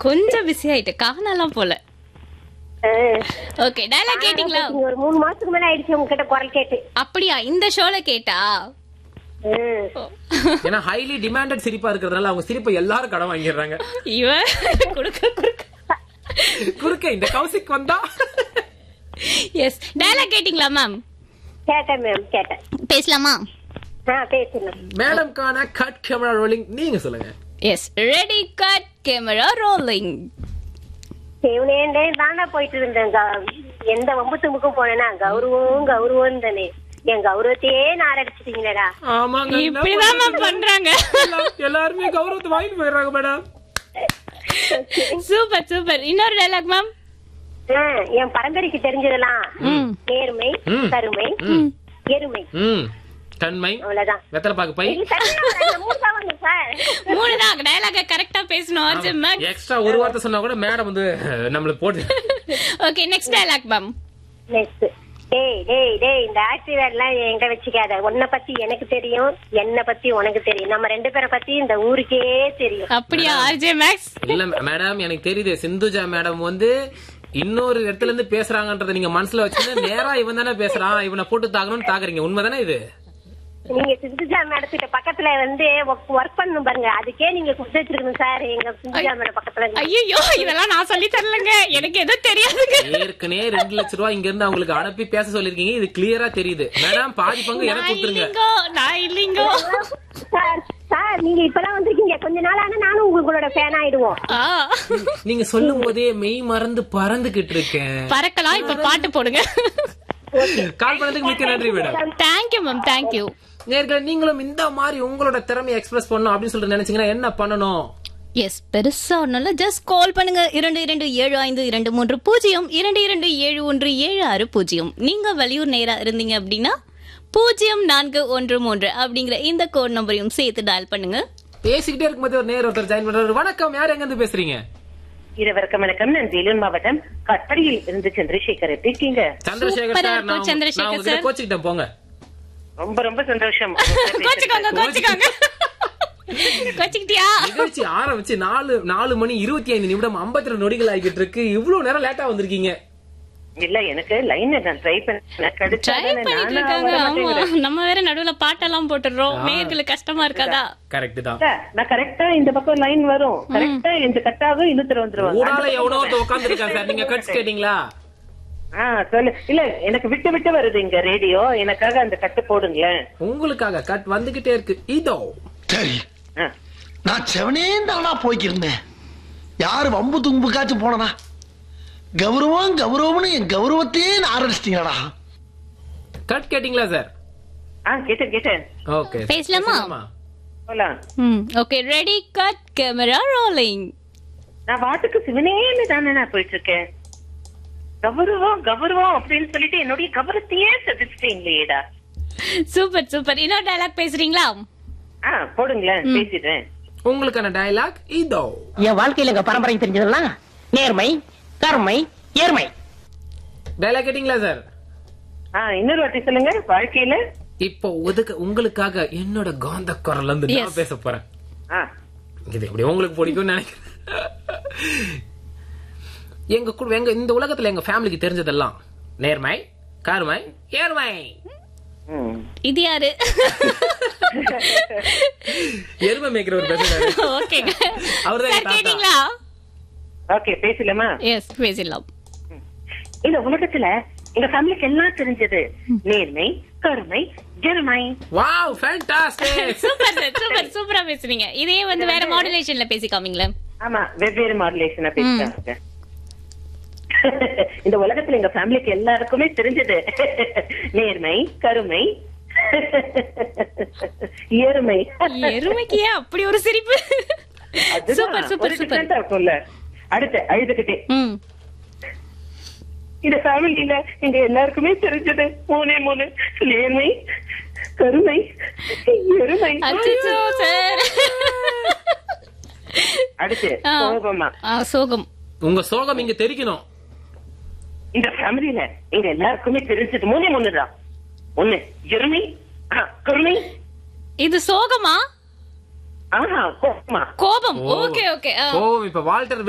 கொஞ்சம் பிஸி ஆயிட்டு காணலாம் போல ஆ. ஓகே டயலாக் கேட்டிங்களா நீங்க ஒரு மூணு மாசத்துக்கு மேல ஆயிடுச்சு உங்ககிட்ட குரல் கேட்டு அப்படியா இந்த ஷோல கேட்டா ம். ஏன்னா ஹைலி டிமாண்டட் சிரிப்பா இருக்கிறதுனால அவங்க சிரிப்பை எல்லாரும் கடன் வாங்கிடுறாங்க இவ குடுக்க குடுக்க குறுக்க இந்த கௌசிக் வந்தா எஸ் டயலாக் கேட்டிங்களா மேம் கேட்டேன் மேம் கேட்டேன் பேசலாமா ஆ பேசலாம் மேடம்கான கட் கேமரா ரோலிங் நீங்க சொல்லுங்க yes ready cut camera rolling சிவனேண்டே தானே போயிட்டு இருந்தேன் க- எந்த வம்பு தும்புக்கும் போனேன்னா கௌரவம் கௌரவம் தானே என் கௌரவத்தையே நாரடிச்சிட்டீங்களடா ஆமாங்க என்ன இப்படிதான் மேம் பண்றது? பண்றாங்க எல்லா- எல்லாருமே கௌரவத்தை வாங்கிட்டு போயிடுறாங்க மேடம் சூப்பர் சூப்பர் இன்னொரு டயலாக் மேம் ஆ, என் பரம்பரைக்கு தெரிஞ்சதெல்லாம் நேர்மை ம். கருமை எருமை ம் தன்மை அவ்வளவுதான் வெத்தலை பாக்கு பை இது சரியா வராது, மூணு தான் வந்து சார் மூணு தான் டயலாக கரெக்டா பேசணும் அர்ஜுன் மேம் எக்ஸ்ட்ரா ஒரு வார்த்தை சொன்னா கூட மேடம் வந்து நம்மளுக்கு போட்டு okay next dialogue ma'am next டேய் டேய் டேய் இந்த ஆக்டிவேட் எல்லாம் எங்க வச்சுக்காத உன்னை பத்தி எனக்கு தெரியும் என்ன பத்தி உனக்கு தெரியும் நம்ம ரெண்டு பேரை பத்தி இந்த ஊருக்கே தெரியும் அப்படியா ஆர்ஜே மேக்ஸ் இல்ல மேடம் எனக்கு தெரியுது சிந்துஜா மேடம் வந்து இன்னொரு இடத்துல இருந்து பேசுறாங்கன்றத நீங்க மனசுல வச்சுட்டு நேரா இவன் தானே பேசுறான் இவனை போட்டு தாக்கணும்னு தாக்குறீங்க உண்மைதானே இது நீங்க சிந்துஜா மேடத்திட்ட பக்கத்துல வந்து ஒர்க் பண்ணணும் பாருங்க அதுக்கே நீங்க கொடுத்து வச்சிருக்கணும் சார் எங்க சிந்துஜா மேடம் பக்கத்துல இருந்து. ஐயோ இதெல்லாம் நான் சொல்லி தரலங்க எனக்கு எதுவும் தெரியாதுங்க ஏற்கனவே ரெண்டு லட்ச ரூபாய் இங்க இருந்து அவங்களுக்கு அனுப்பி பேச சொல்லிருக்கீங்க இது கிளியரா தெரியுது மேடம் பாதி பங்கு எனக்கு நான் கொடுத்துருங்க இல்லைங்கோ நான் இல்லைங்கோ சார் சார் நீங்க இப்பதான் வந்திருக்கீங்க கொஞ்ச நாள் ஆனா நானும் உங்களோட ஃபேன் ஆயிடுவோம் ஆ நீங்க சொல்லும் போதே மெய் மறந்து பறந்துகிட்டு இருக்கேன் பறக்கலாம் இப்ப பாட்டு போடுங்க கால் பண்ணதுக்கு மிக்க நன்றி மேடம் தேங்க்யூ மேம் தேங்க்யூ நேர்களை நீங்களும் இந்த மாதிரி உங்களோட திறமையை எக்ஸ்பிரஸ் பண்ணணும் அப்படின்னு சொல்லிட்டு நினைச்சீங்கன்னா என்ன பண்ணணும் எஸ் பெருசா ஒண்ணுல ஜஸ்ட் கால் பண்ணுங்க இரண்டு இரண்டு ஏழு ஐந்து இரண்டு மூன்று பூஜ்ஜியம் இரண்டு இரண்டு ஏழு ஒன்று ஏழு ஆறு பூஜ்ஜியம் நீங்க வெளியூர் நேரா இருந்தீங்க அப்படின்னா பூஜ்ஜியம் நான்கு ஒன்று மூன்று அப்படிங்கிற இந்த கோட் நம்பரையும் சேர்த்து டயல் பண்ணுங்க பேசிக்கிட்டே இருக்கும்போது ஒரு நேர் ஒருத்தர் ஜாயின் பண்றாரு வணக்கம் யார் எங்க இருந்து பேசுறீங்க இருவருக்கும் வணக்கம் நான் வேலூர் மாவட்டம் கட்படியில் இருந்து சந்திரசேகர் எப்படி இருக்கீங்க சந்திரசேகர் சூப்பரா சார் நான் இருக்கும், சந்திரசேகர் நான் உங்ககிட்ட சார். கோச்சுக்கிட்டேன் போங்க ரொம்ப ரொம்ப சந்தோஷம் கோச்சுக்கோங்க கோச்சுக்கோங்க கோச்சுக்கிட்டியா நிகழ்ச்சி ஆரம்பிச்சு நாலு நாலு மணி இருபத்தி ஐந்து நிமிடம் ஐம்பத்தி ரெண்டு நொடிகள் ஆகிட்டு இருக்கு இவ்வளவு நேரம் லேட்டா வந்திருக்கீங்க இல்ல எனக்கு லைன் நான் ட்ரை பண்ண ட்ரை பண்ணிட்டு இருக்காங்க ஆமா நம்ம வேற நடுவுல பாட்டெல்லாம் போட்டுடுறோம் நேர்களுக்கு கஷ்டமா இருக்காதா கரெக்ட் தான் நான் கரெக்டா இந்த பக்கம் லைன் வரும் கரெக்டா இந்த கட்டாக இழுத்துட்டு வந்துருவாங்க ஊடால எவனோ ஒருத்தர் உட்கார்ந்து இருக்கான் சார் நீங்க கட்ஸ் கேட்டீங்களா ஆ சொல்லு இல்ல எனக்கு விட்டு விட்டு வருது இங்க ரேடியோ எனக்காக அந்த கட்டு போடுங்களேன் உங்களுக்காக கட் வந்துகிட்டே இருக்கு இதோ சரி ஆ. நான் செவனே தானா போய்க்கிருந்தேன் யாரு வம்பு தும்புக்காச்சும் போனனா கௌரவம் கௌரவம்னு என் கௌரவத்தையே ஆரம்பிச்சிட்டீங்களா கட் கேட்டீங்களா சார் ஆ கேட்டேன் கேட்டேன் ஓகே பேசலாமா? போலாம் ம் okay ready cut camera rolling நான் வாட்டுக்கு சிவனேன்னு தானே நான் போயிட்டு இருக்கேன் கௌரவம் கௌரவம் அப்படின்னு சொல்லிட்டு என்னுடைய கௌரவத்தையே சதிச்சிட்டீங்களேடா சூப்பர் சூப்பர் இன்னொரு டயலாக் பேசுறீங்களா ஆ போடுங்களேன் பேசிடுறேன் உங்களுக்கான டயலாக் இதோ என் வாழ்க்கையில எங்க பரம்பரை தெரிஞ்சதெல்லாம் நேர்மை கருமை ஏர்மை டயலாக் கேட்டீங்களா சார் ஆ இன்னொரு வாட்டி சொல்லுங்க வாழ்க்கையில இப்போ ஒதுக்க உங்களுக்காக என்னோட காந்த குரல்ல இருந்து Yes. நான் பேச போறேன் ஆ இது எப்படி உங்களுக்கு பிடிக்கும்னு நினைக்கிறேன் எங்க கு- எங்க இந்த உலகத்துல எங்க ஃபேமிலிக்கு தெரிஞ்சதெல்லாம் நேர்மை கருமை ஏர்மை ம். இது யாரு எருமை மேய்க்கிற ஒரு பேசுறாரு ஓகே அவர்தான் எங்க தாத்தா. கேட்டீங்களா ஓகே பேசலாமா எஸ் பேசலாம் இந்த உலகத்துல எங்க ஃபேமிலிக்கு எல்லாம் தெரிஞ்சது நேர்மை கருமை ஜெருமை wow fantastic super sir super சூப்பரா பேசுறீங்க இதே வந்து வேற மாடுலேஷன்ல பேசி காமிங்களேன் ஆமா வெவ்வேறு மாடுலேஷனா பேசுறாங்க இந்த உலகத்துல எங்க ஃபேமிலிக்கு எல்லாருக்குமே தெரிஞ்சது நேர்மை கருமை எருமை எருமைக்கு ஏன் அப்படி ஒரு சிரிப்பு அதுதான் சூப்பர் ஒரு சூப்பர் சூப்பர் different ஆ இருக்கும்ல அடுத்து அழுதுகிட்டே ம் இந்த ஃபேமிலியில எங்க எல்லாருக்குமே தெரிஞ்சது மூணே மூணு நேர்மை கருமை எருமை அச்சச்சோ சார் அடுத்து ஆ. கோபமா ஆ, சோகம் உங்க சோகம் இங்க தெரிக்கணும் இந்த ஃபேமிலியில எங்க எல்லாருக்குமே தெரிஞ்சது மூணே மூணுதான் ஒண்ணு எருமை ஆ, கருமை இது சோகமா ஆஹா கோபமா கோபம் ஓகே ஓகே கோவம் இப்ப வால்டர்